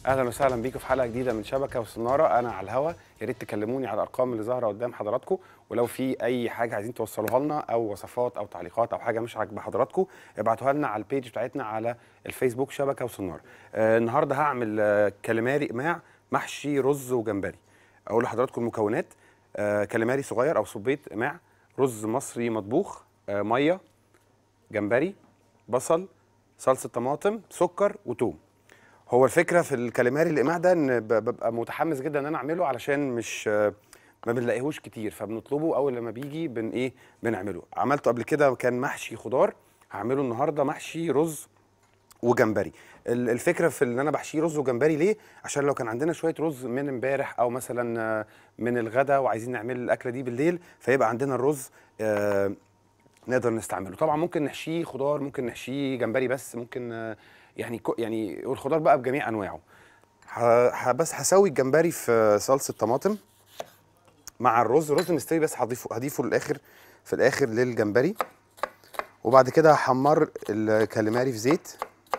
اهلا وسهلا بيكم في حلقه جديده من شبكه وسناره انا على الهوا يا ريت تكلموني على الارقام اللي ظاهره قدام حضراتكم ولو في اي حاجه عايزين توصلوها لنا او وصفات او تعليقات او حاجه مش عاجبه حضراتكم ابعتوها لنا على البيج بتاعتنا على الفيسبوك شبكه وسناره آه النهارده هعمل آه كاليماري اقماع محشي رز وجمبري اقول لحضراتكم المكونات آه كاليماري صغير او صبيط اقماع رز مصري مطبوخ آه ميه جمبري بصل صلصه طماطم سكر وتوم هو الفكره في الكاليماري الاقماع ده ان ب- ببقى متحمس جدا ان انا اعمله علشان مش ما بنلاقيهوش كتير فبنطلبه اول لما بيجي بن ايه بنعمله عملته قبل كده كان محشي خضار هعمله النهارده محشي رز وجمبري ال- الفكره في ان انا بحشيه رز وجمبري ليه عشان لو كان عندنا شويه رز من امبارح او مثلا آه، من الغدا وعايزين نعمل الاكله دي بالليل فيبقى عندنا الرز آه، نقدر نستعمله طبعا ممكن نحشيه خضار ممكن نحشيه جمبري بس ممكن آه، يعني كو- يعني والخضار بقى بجميع انواعه ه- ه- بس هسوي الجمبري في صلصه طماطم مع الرز الرز مستوي بس هضيفه هضيفه للاخر في الاخر للجمبري وبعد كده هحمر الكاليماري في زيت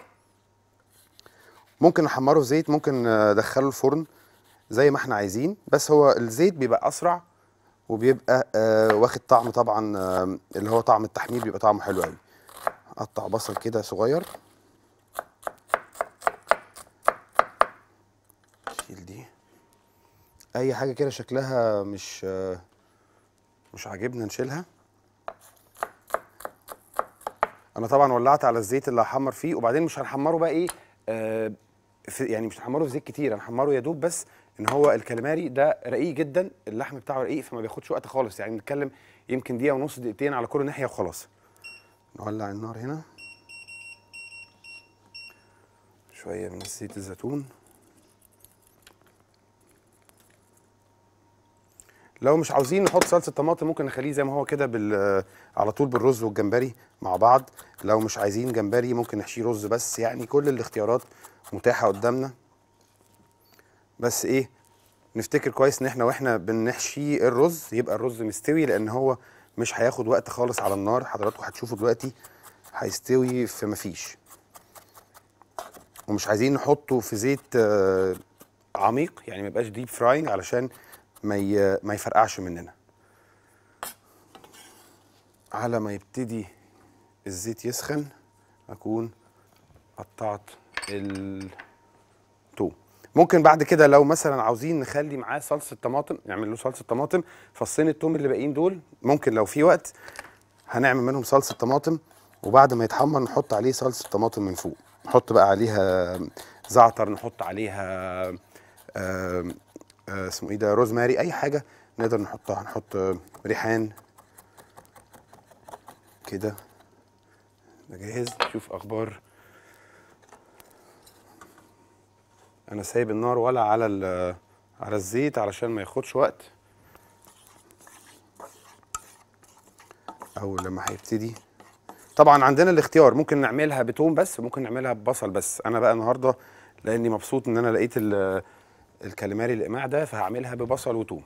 ممكن نحمره في زيت ممكن ندخله الفرن زي ما احنا عايزين بس هو الزيت بيبقى اسرع وبيبقى آه واخد طعم طبعا آه اللي هو طعم التحمير بيبقى طعمه حلو قوي اقطع بصل كده صغير شيل دي اي حاجه كده شكلها مش آه مش عاجبنا نشيلها انا طبعا ولعت على الزيت اللي هحمر فيه وبعدين مش هنحمره بقى ايه آه في يعني مش هنحمره في زيت كتير هنحمره يا دوب بس ان هو الكاليماري ده رقيق جدا اللحم بتاعه رقيق فما بياخدش وقت خالص يعني بنتكلم يمكن دقيقه ونص دقيقتين على كل ناحيه وخلاص نولع النار هنا شويه من زيت الزيتون لو مش عاوزين نحط صلصه طماطم ممكن نخليه زي ما هو كده بال على طول بالرز والجمبري مع بعض لو مش عايزين جمبري ممكن نحشيه رز بس يعني كل الاختيارات متاحه قدامنا بس ايه نفتكر كويس ان احنا واحنا بنحشي الرز يبقى الرز مستوي لان هو مش هياخد وقت خالص على النار حضراتكم هتشوفوا دلوقتي هيستوي في مفيش ومش عايزين نحطه في زيت آه، عميق يعني ما يبقاش ديب فراينج علشان ما ي- ما يفرقعش مننا على ما يبتدي الزيت يسخن اكون قطعت التوم ممكن بعد كده لو مثلا عاوزين نخلي معاه صلصه طماطم نعمل له صلصه طماطم فصين التوم اللي باقيين دول ممكن لو في وقت هنعمل منهم صلصه طماطم وبعد ما يتحمر نحط عليه صلصه طماطم من فوق نحط بقى عليها زعتر نحط عليها آم، آه، اسمه ايه ده روزماري اي حاجه نقدر نحطها نحط آه، ريحان كده ده جاهز نشوف اخبار انا سايب النار ولا على ال- على الزيت علشان ما ياخدش وقت اول لما هيبتدي طبعا عندنا الاختيار ممكن نعملها بتوم بس وممكن نعملها ببصل بس انا بقى النهارده لاني مبسوط ان انا لقيت ال- الكاليماري الاقماع ده فهعملها ببصل وتوم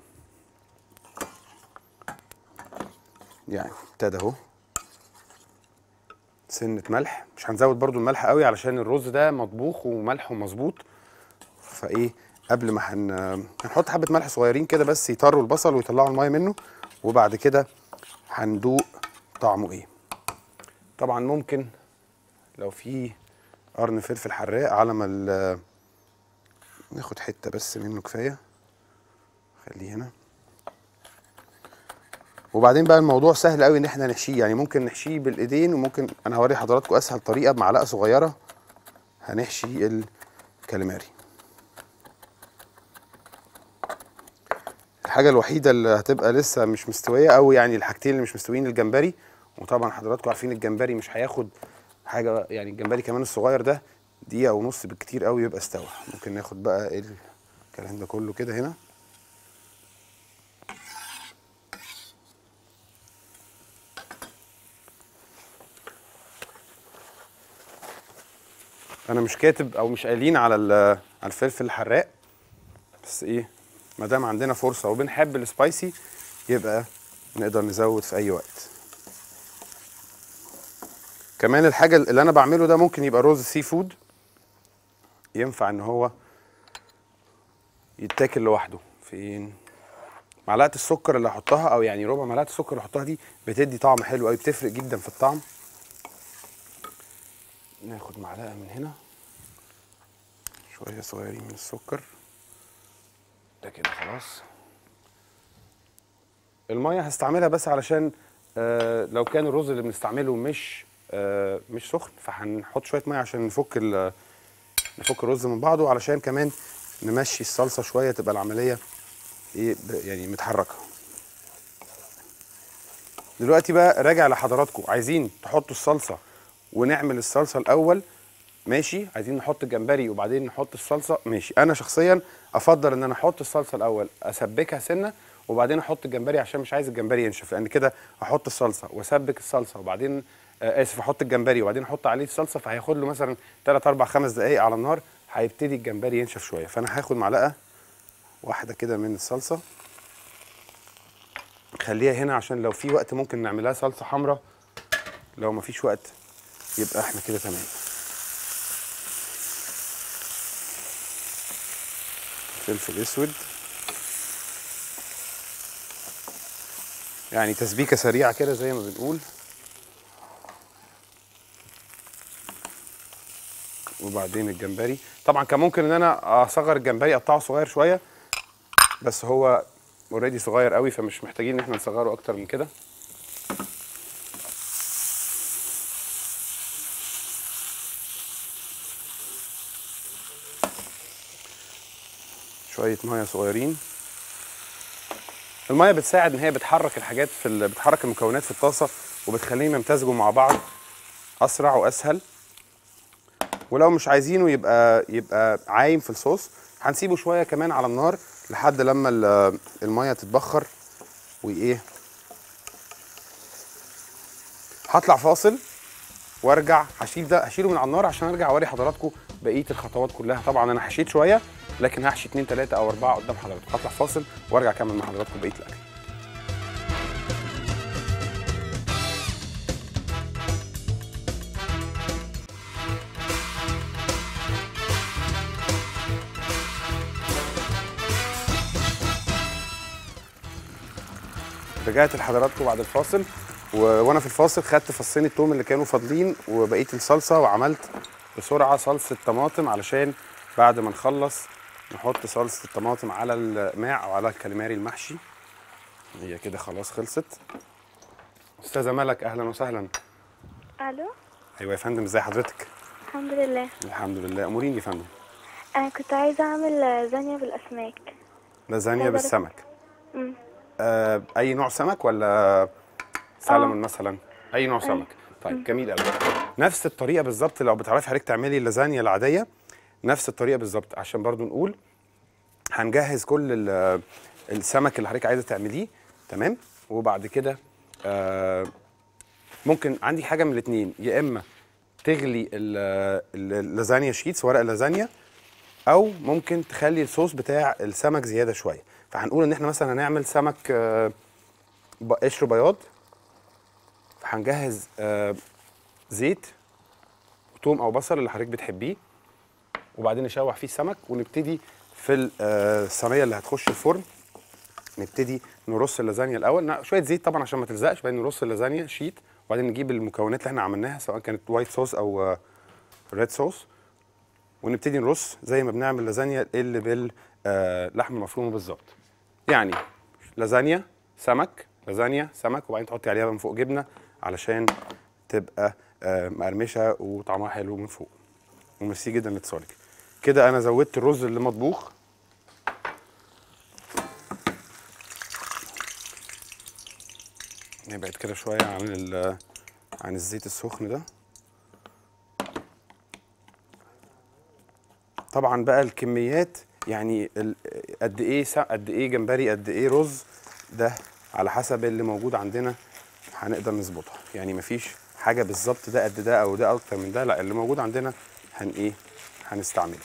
يعني ابتدى اهو سنة ملح مش هنزود برضو الملح قوي علشان الرز ده مطبوخ وملحه مظبوط فايه قبل ما هن... هنحط حبة ملح صغيرين كده بس يطروا البصل ويطلعوا المية منه وبعد كده هندوق طعمه ايه طبعا ممكن لو في قرن فلفل حراق على ما ال- ناخد حته بس منه كفايه خليه هنا وبعدين بقى الموضوع سهل قوي ان احنا نحشيه يعني ممكن نحشيه بالايدين وممكن انا هوري حضراتكم اسهل طريقه بمعلقه صغيره هنحشي الكاليماري الحاجه الوحيده اللي هتبقى لسه مش مستويه او يعني الحاجتين اللي مش مستويين الجمبري وطبعا حضراتكم عارفين الجمبري مش هياخد حاجه يعني الجمبري كمان الصغير ده دقيقه ونص بالكتير قوي يبقى استوى ممكن ناخد بقى إيه الكلام ده كله كده هنا انا مش كاتب او مش قايلين على ال- على الفلفل الحراق بس ايه ما دام عندنا فرصه وبنحب السبايسي يبقى نقدر نزود في اي وقت كمان الحاجه اللي انا بعمله ده ممكن يبقى رز سي فود ينفع ان هو يتاكل لوحده فين معلقه السكر اللي هحطها او يعني ربع معلقه السكر اللي هحطها دي بتدي طعم حلو قوي بتفرق جدا في الطعم ناخد معلقه من هنا شويه صغيرين من السكر ده كده خلاص الميه هستعملها بس علشان آه لو كان الرز اللي بنستعمله مش آه مش سخن فهنحط شويه ميه عشان نفك ال- نفك الرز من بعضه علشان كمان نمشي الصلصه شويه تبقى العمليه ايه ب- يعني متحركه دلوقتي بقى راجع لحضراتكم عايزين تحطوا الصلصه ونعمل الصلصه الاول ماشي عايزين نحط الجمبري وبعدين نحط الصلصه ماشي انا شخصيا افضل ان انا احط الصلصه الاول اسبكها سنه وبعدين احط الجمبري عشان مش عايز الجمبري ينشف لان كده احط الصلصه واسبك الصلصه وبعدين آه اسف احط الجمبري وبعدين احط عليه الصلصه فهياخد له مثلا 3 4 5 دقائق على النار هيبتدي الجمبري ينشف شويه فانا هاخد معلقه واحده كده من الصلصه خليها هنا عشان لو في وقت ممكن نعملها صلصه حمراء لو ما فيش وقت يبقى احنا كده تمام فلفل اسود يعني تسبيكه سريعه كده زي ما بنقول وبعدين الجمبري طبعا كان ممكن ان انا اصغر الجمبري اقطعه صغير شويه بس هو اوريدي صغير قوي فمش محتاجين ان احنا نصغره اكتر من كده شويه ميه صغيرين الميه بتساعد ان هي بتحرك الحاجات في ال... بتحرك المكونات في الطاسه وبتخليهم يمتزجوا مع بعض اسرع واسهل ولو مش عايزينه يبقى يبقى عايم في الصوص هنسيبه شويه كمان على النار لحد لما ال- الميه تتبخر وايه هطلع فاصل وارجع هشيل ده هشيله من على النار عشان ارجع اوري حضراتكم بقيه الخطوات كلها طبعا انا حشيت شويه لكن هحشي اتنين تلاته او اربعه قدام حضراتكم هطلع فاصل وارجع اكمل مع حضراتكم بقيه الاكل رجعت لحضراتكم بعد الفاصل و... وانا في الفاصل خدت فصين التوم اللي كانوا فاضلين وبقيه الصلصه وعملت بسرعه صلصه طماطم علشان بعد ما نخلص نحط صلصه الطماطم على الماع او على الكاليماري المحشي هي كده خلاص خلصت استاذه ملك اهلا وسهلا الو ايوه يا فندم ازي حضرتك الحمد لله الحمد لله اموريني يا فندم انا كنت عايزه اعمل لازانيا بالاسماك لازانيا عايزة بالسمك امم آه اي نوع سمك ولا سلمون آه. مثلا اي نوع سمك طيب جميل قوي نفس الطريقه بالظبط لو بتعرفي حضرتك تعملي اللازانيا العاديه نفس الطريقه بالظبط عشان برضو نقول هنجهز كل ال- السمك اللي حضرتك عايزه تعمليه تمام وبعد كده آه ممكن عندي حاجه من الاثنين يا اما تغلي ال- ال- اللازانيا شيتس ورق اللازانيا او ممكن تخلي الصوص بتاع السمك زياده شويه فهنقول ان احنا مثلا هنعمل سمك آه، ب- قشر بياض فهنجهز آه، زيت وتوم او بصل اللي حضرتك بتحبيه وبعدين نشوح فيه السمك ونبتدي في ال- آه، الصينيه اللي هتخش الفرن نبتدي نرص اللازانيا الاول نا- شويه زيت طبعا عشان ما تلزقش بعدين نرص اللازانيا شيت وبعدين نجيب المكونات اللي احنا عملناها سواء كانت وايت صوص او ريد صوص ونبتدي نرص زي ما بنعمل لازانيا اللي باللحم المفرومه بالظبط يعني لازانيا سمك لازانيا سمك وبعدين تحطي عليها من فوق جبنه علشان تبقى آه، مقرمشه وطعمها حلو من فوق وميرسي جدا لاتصالك كده انا زودت الرز اللي مطبوخ نبعد كده شويه عن ال- عن الزيت السخن ده طبعا بقى الكميات يعني ال- قد ايه سا- قد ايه جمبري قد ايه رز ده على حسب اللي موجود عندنا هنقدر نظبطها يعني مفيش حاجه بالظبط ده قد ده او ده اكتر من ده لا اللي موجود عندنا هن ايه هنستعمله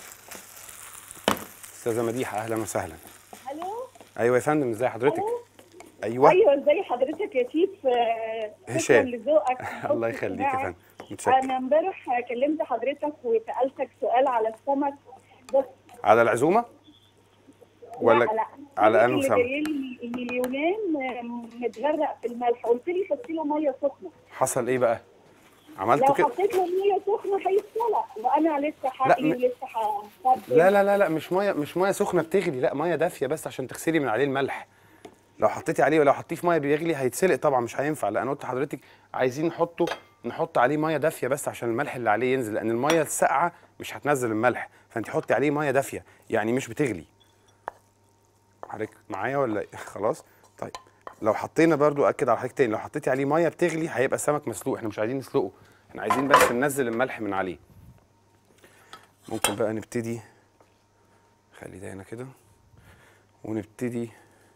استاذه مديحه اهلا وسهلا الو ايوه يا فندم ازي حضرتك ألو؟ ايوه ايوه ازي حضرتك يا شيف آه، شكراً هشام. لذوقك الله يخليك يا فندم متشكر انا امبارح كلمت حضرتك وسالتك سؤال على السمك بس على العزومه ولا لا لا على اللي انه سمك جاي لي من اليونان آه، متغرق في الملح قلت لي حطي له ميه سخنه حصل ايه بقى لو عملته كده حطيت له ميه سخنه هيتسلق وانا لسه حقي م- ولسه هفضل لا لا لا لا مش ميه مش ميه سخنه بتغلي لا ميه دافيه بس عشان تغسلي من عليه الملح لو حطيتي عليه ولو حطيه في ميه بيغلي هيتسلق طبعا مش هينفع لا انا قلت لحضرتك عايزين نحطه نحط عليه ميه دافيه بس عشان الملح اللي عليه ينزل لان الميه الساقعه مش هتنزل الملح فانت حطي عليه ميه دافيه يعني مش بتغلي حضرتك معايا ولا إيه؟ خلاص طيب لو حطينا برضو اكد على حاجه تاني لو حطيتي عليه ميه بتغلي هيبقى سمك مسلوق احنا مش عايزين نسلقه احنا عايزين بس ننزل الملح من عليه ممكن بقى نبتدي خلي ده هنا كده ونبتدي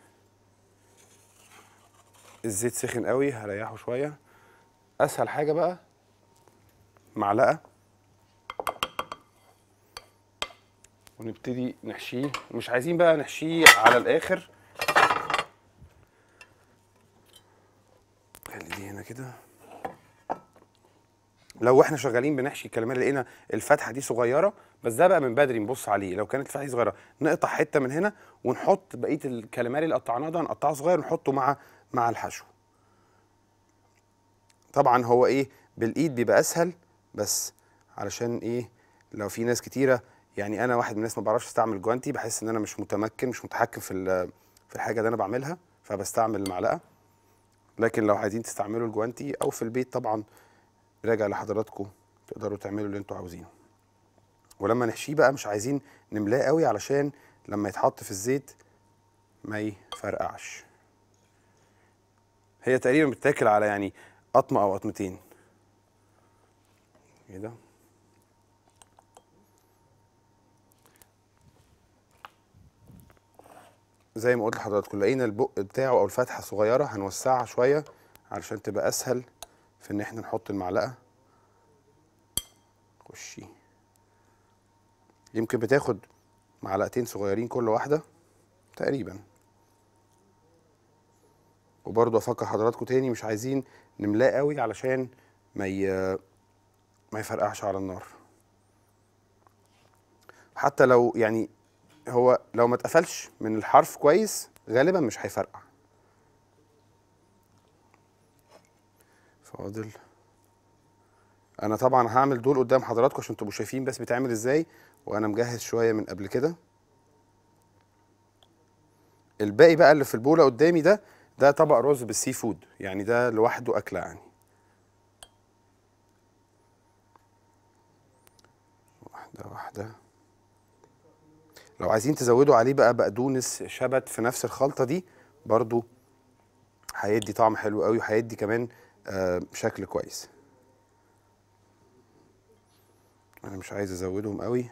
الزيت سخن قوي هريحه شويه اسهل حاجه بقى معلقه ونبتدي نحشيه مش عايزين بقى نحشيه على الاخر خلي دي هنا كده لو احنا شغالين بنحشي الكلمات لقينا الفتحه دي صغيره بس ده بقى من بدري نبص عليه لو كانت الفتحه دي صغيره نقطع حته من هنا ونحط بقيه الكلمات اللي قطعناه ده نقطعه صغير ونحطه مع مع الحشو طبعا هو ايه بالايد بيبقى اسهل بس علشان ايه لو في ناس كتيره يعني انا واحد من الناس ما بعرفش استعمل جوانتي بحس ان انا مش متمكن مش متحكم في ال- في الحاجه اللي انا بعملها فبستعمل المعلقه لكن لو عايزين تستعملوا الجوانتي او في البيت طبعا راجع لحضراتكم تقدروا تعملوا اللي انتوا عاوزينه ولما نحشيه بقى مش عايزين نملاه قوي علشان لما يتحط في الزيت ما يفرقعش هي تقريبا بتتاكل على يعني قطمه او قطمتين كده زي ما قلت لحضراتكم لقينا البق بتاعه او الفتحه صغيره هنوسعها شويه علشان تبقى اسهل في ان احنا نحط المعلقه خشي يمكن بتاخد معلقتين صغيرين كل واحده تقريبا وبرضه افكر حضراتكم تاني مش عايزين نملاه قوي علشان ما ي... ما يفرقعش على النار حتى لو يعني هو لو ما اتقفلش من الحرف كويس غالبا مش هيفرقع فاضل انا طبعا هعمل دول قدام حضراتكم عشان تبقوا شايفين بس بيتعمل ازاي وانا مجهز شويه من قبل كده الباقي بقى اللي في البوله قدامي ده ده طبق رز بالسي فود يعني ده لوحده اكله يعني واحده واحده لو عايزين تزودوا عليه بقى بقدونس شبت في نفس الخلطه دي برضو هيدي طعم حلو قوي وهيدي كمان آه شكل كويس انا مش عايز ازودهم قوي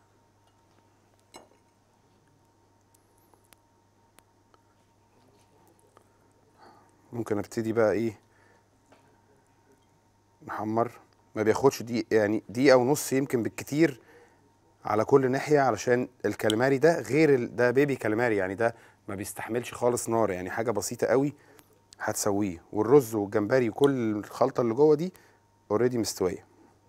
ممكن ابتدي بقى ايه نحمر ما بياخدش دي يعني دقيقه ونص يمكن بالكتير على كل ناحيه علشان الكاليماري ده غير ال... ده بيبي كاليماري يعني ده ما بيستحملش خالص نار يعني حاجه بسيطه قوي هتسويه والرز والجمبري وكل الخلطه اللي جوه دي اوريدي مستويه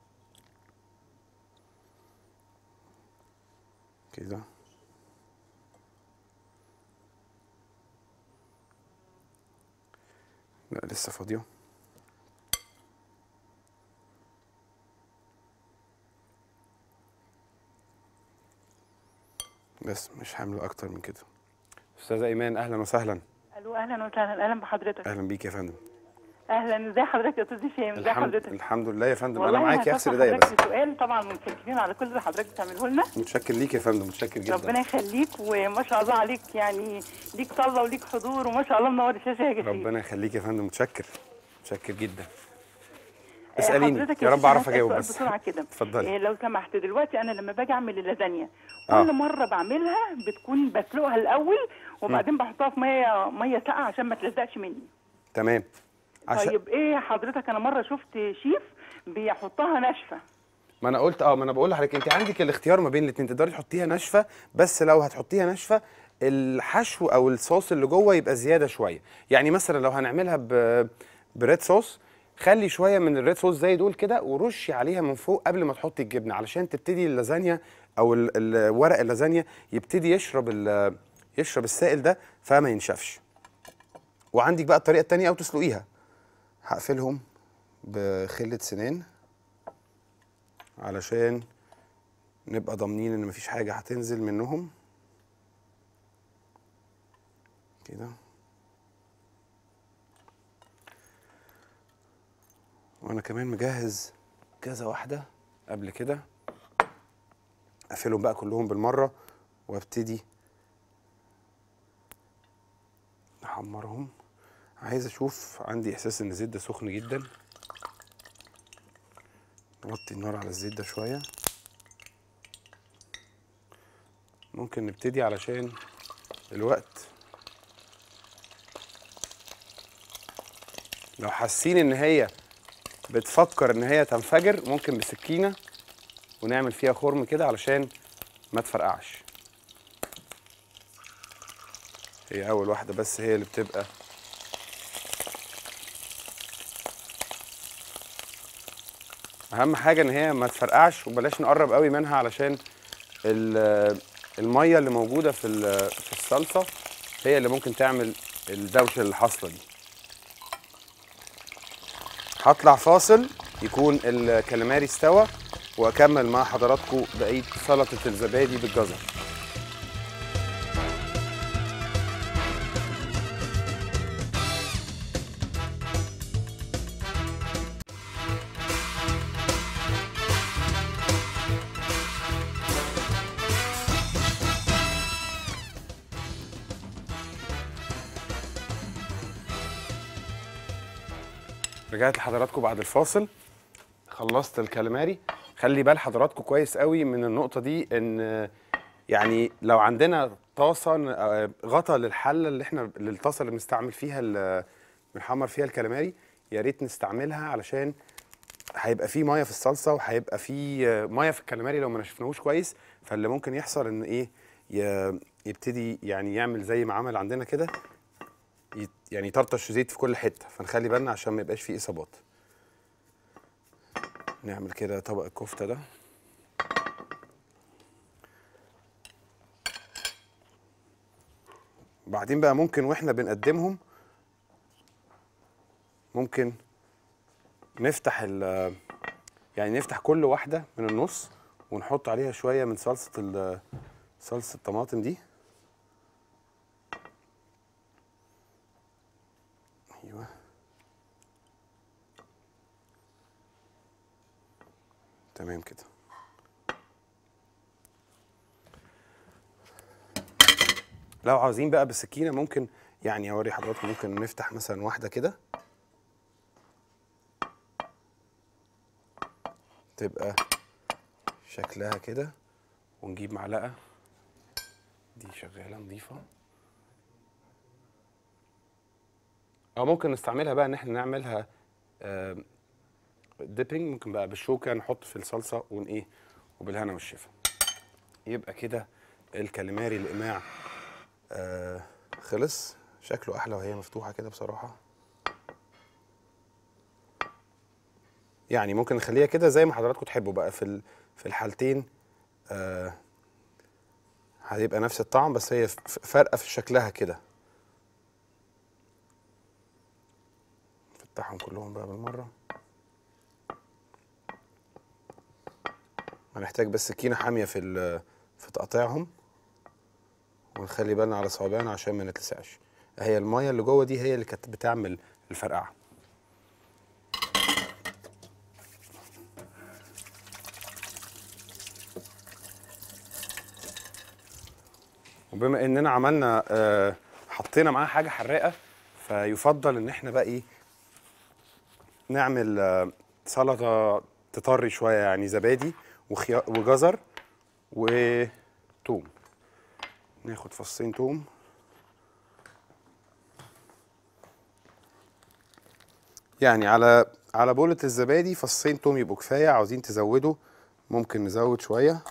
كده لا لسه فاضيه بس مش هعمل اكتر من كده استاذه ايمان اهلا وسهلا الو اهلا وسهلا اهلا بحضرتك اهلا بيك يا فندم اهلا ازي حضرتك يا استاذ هشام ازي الحمد, حضرتك الحمد لله يا فندم والله انا معاك يا اغسل هستفسر ايديا بس حضرتك بسؤال طبعا متشكرين على كل اللي حضرتك بتعمله لنا متشكر ليك يا فندم متشكر جدا ربنا يخليك وما شاء الله عليك يعني ليك طلة وليك حضور وما شاء الله منور الشاشه يا جسيم ربنا يخليك يا فندم متشكر متشكر جدا آه، اساليني حضرتك يا رب أستاذ اعرف هسأل اجاوب سؤال بس بسرعه كده اتفضلي آه، لو سمحت دلوقتي انا لما باجي اعمل اللازانيا كل آه. مره بعملها بتكون بسلقها الاول وبعدين بحطها في ميه ميه ساقعه عشان ما تلزقش مني تمام عشان طيب ايه حضرتك انا مره شفت شيف بيحطها ناشفه ما انا قلت اه ما انا بقول لحضرتك انت عندك الاختيار ما بين الاثنين تقدري تحطيها ناشفه بس لو هتحطيها ناشفه الحشو او الصوص اللي جوه يبقى زياده شويه يعني مثلا لو هنعملها ب بريد صوص خلي شويه من الريد صوص زي دول كده ورشي عليها من فوق قبل ما تحطي الجبنه علشان تبتدي اللازانيا او ال- ال- ورق اللازانيا يبتدي يشرب ال- يشرب السائل ده فما ينشفش وعندك بقى الطريقه التانية او تسلقيها هقفلهم بخله سنان علشان نبقى ضامنين ان مفيش حاجه هتنزل منهم كده وانا كمان مجهز كذا واحده قبل كده اقفلهم بقى كلهم بالمره وابتدي احمرهم عايز اشوف عندي احساس ان الزيت ده سخن جدا نوطي النار على الزيت ده شويه ممكن نبتدي علشان الوقت لو حاسين ان هي بتفكر ان هي تنفجر ممكن بسكينه ونعمل فيها خرم كده علشان ما تفرقعش هي اول واحده بس هي اللي بتبقى اهم حاجه ان هي ما تفرقعش وبلاش نقرب قوي منها علشان ال- الميه اللي موجوده في ال- في الصلصه هي اللي ممكن تعمل الدوشه اللي حاصله دي هطلع فاصل يكون الكاليماري استوى واكمل مع حضراتكم بقيه سلطه الزبادي بالجزر رجعت لحضراتكم بعد الفاصل خلصت الكاليماري خلي بال حضراتكم كويس قوي من النقطة دي ان يعني لو عندنا طاسة آه، غطا للحلة اللي احنا للطاسة اللي بنستعمل فيها ال- بنحمر فيها الكاليماري يا ريت نستعملها علشان هيبقى فيه ميه في الصلصه وهيبقى فيه آه، ميه في الكاليماري لو ما نشفناهوش كويس فاللي ممكن يحصل ان ايه ي- يبتدي يعني يعمل زي ما عمل عندنا كده يت- يعني يطرطش زيت في كل حته فنخلي بالنا عشان ما يبقاش فيه اصابات نعمل كده طبق الكفته ده بعدين بقى ممكن واحنا بنقدمهم ممكن نفتح ال يعني نفتح كل واحده من النص ونحط عليها شويه من صلصه ال- صلصه الطماطم دي ايوه تمام كده لو عاوزين بقى بالسكينه ممكن يعني اوري حضراتكم ممكن نفتح مثلا واحده كده تبقى شكلها كده ونجيب معلقه دي شغاله نظيفه او ممكن نستعملها بقى ان احنا نعملها ديبنج ممكن بقى بالشوكه نحط في الصلصه ون ايه وبالهنا والشفا يبقى كده الكاليماري القماع آه خلص شكله احلى وهي مفتوحه كده بصراحه يعني ممكن نخليها كده زي ما حضراتكم تحبوا بقى في ال- في الحالتين آه هيبقى نفس الطعم بس هي ف- فارقه في شكلها كده نفتحهم كلهم بقى بالمره هنحتاج بس سكينه حاميه في ال- في تقطيعهم ونخلي بالنا على صوابعنا عشان ما نتلسعش هي الميه اللي جوه دي هي اللي كانت بتعمل الفرقعه وبما اننا عملنا آه، حطينا معاها حاجه حراقه فيفضل ان احنا بقى ايه نعمل آه، سلطه تطري شويه يعني زبادي وخيار وجزر وتوم ناخد فصين توم يعني على على بولة الزبادي فصين توم يبقوا كفايه عاوزين تزودوا ممكن نزود شويه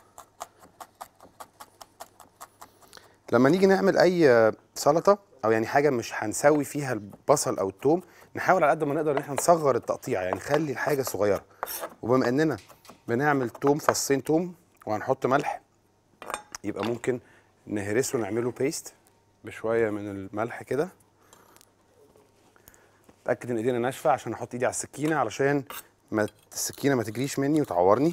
لما نيجي نعمل اي سلطه او يعني حاجه مش هنسوي فيها البصل او الثوم نحاول على قد ما نقدر ان احنا نصغر التقطيع يعني نخلي الحاجه صغيره وبما اننا بنعمل توم فصين توم وهنحط ملح يبقى ممكن نهرسه نعمله بيست بشويه من الملح كده اتاكد ان ايدينا ناشفه عشان احط ايدي على السكينه علشان ما السكينه ما تجريش مني وتعورني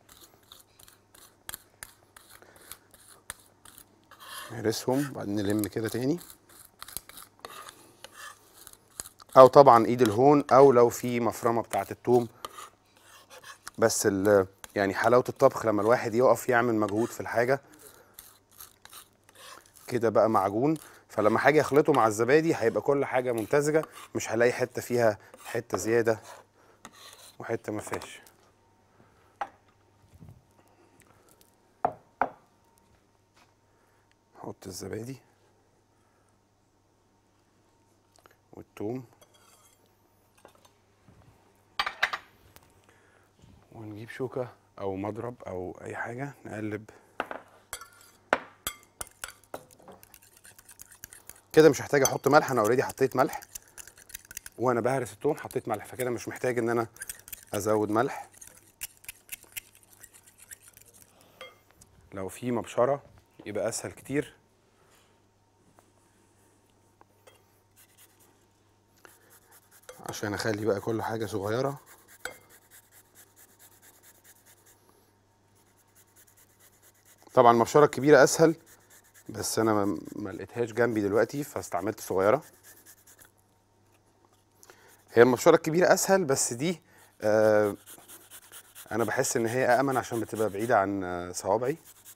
نهرسهم وبعدين نلم كده تاني او طبعا ايد الهون او لو في مفرمه بتاعه التوم بس ال- يعني حلاوه الطبخ لما الواحد يقف يعمل مجهود في الحاجه كده بقى معجون فلما حاجه يخلطه مع الزبادي هيبقى كل حاجه ممتزجه مش هلاقي حته فيها حته زياده وحته ما فيهاش نحط الزبادي والثوم ونجيب شوكة أو مضرب أو أي حاجة نقلب كده مش هحتاج أحط ملح أنا أوريدي حطيت ملح وأنا بهرس الثوم حطيت ملح فكده مش محتاج إن أنا أزود ملح لو في مبشرة يبقى أسهل كتير عشان أخلي بقى كل حاجة صغيرة طبعا المبشره الكبيره اسهل بس انا ما- ما لقيتهاش جنبي دلوقتي فاستعملت صغيره هي المبشره الكبيره اسهل بس دي آه انا بحس ان هي امن عشان بتبقى بعيده عن آه، صوابعي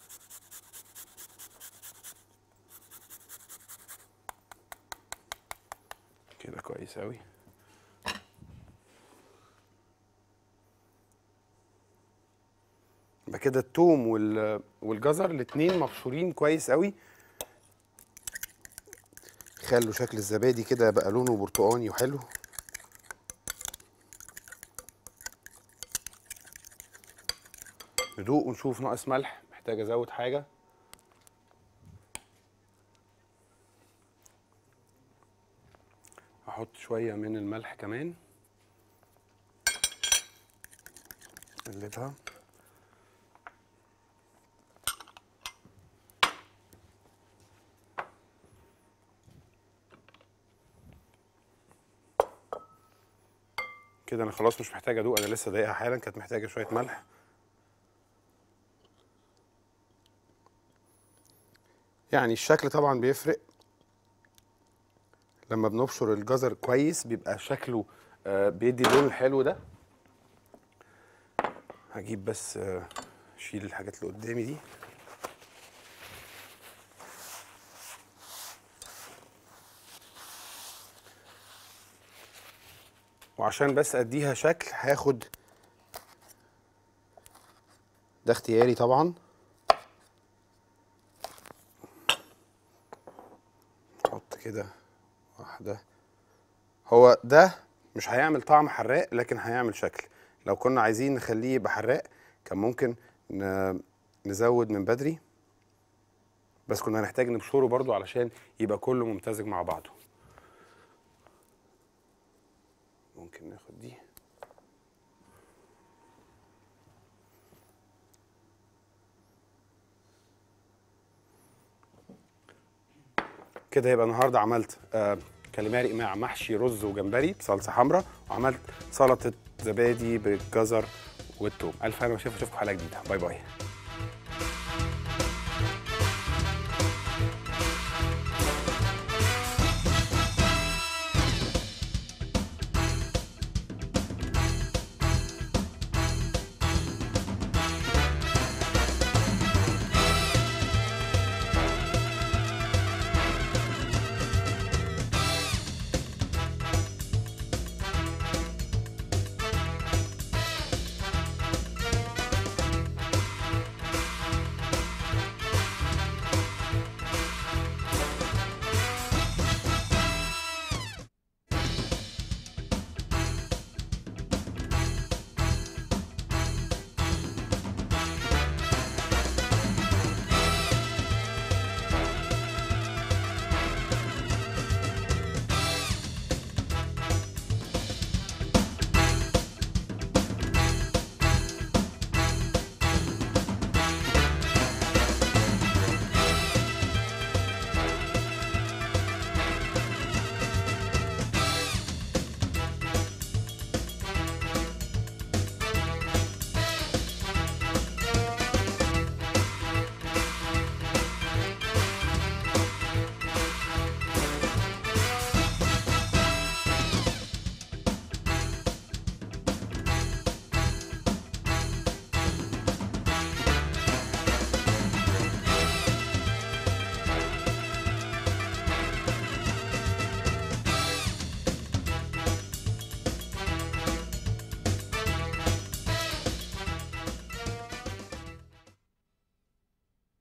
كده كويس قوي يبقى كده التوم وال- والجزر الاتنين مبشورين كويس قوي خلوا شكل الزبادي كده بقى لونه برتقاني وحلو ندوق ونشوف ناقص ملح محتاج ازود حاجه احط شويه من الملح كمان نقلبها كده انا خلاص مش محتاج ادوق انا لسه دايقها حالا كانت محتاجه شويه ملح يعني الشكل طبعا بيفرق لما بنبشر الجزر كويس بيبقى شكله آه، بيدي اللون الحلو ده هجيب بس آه، اشيل الحاجات اللي قدامي دي وعشان بس اديها شكل هاخد ده اختياري طبعا احط كده واحده هو ده مش هيعمل طعم حراق لكن هيعمل شكل لو كنا عايزين نخليه يبقى حراق كان ممكن ن- نزود من بدري بس كنا هنحتاج نبشره برضو علشان يبقى كله ممتزج مع بعضه ممكن ناخد دي كده يبقى النهارده عملت آه كاليماري مع محشي رز وجمبري بصلصه حمراء وعملت سلطه زبادي بالجزر والثوم الف هنا وشفا اشوفكم حلقه جديده باي باي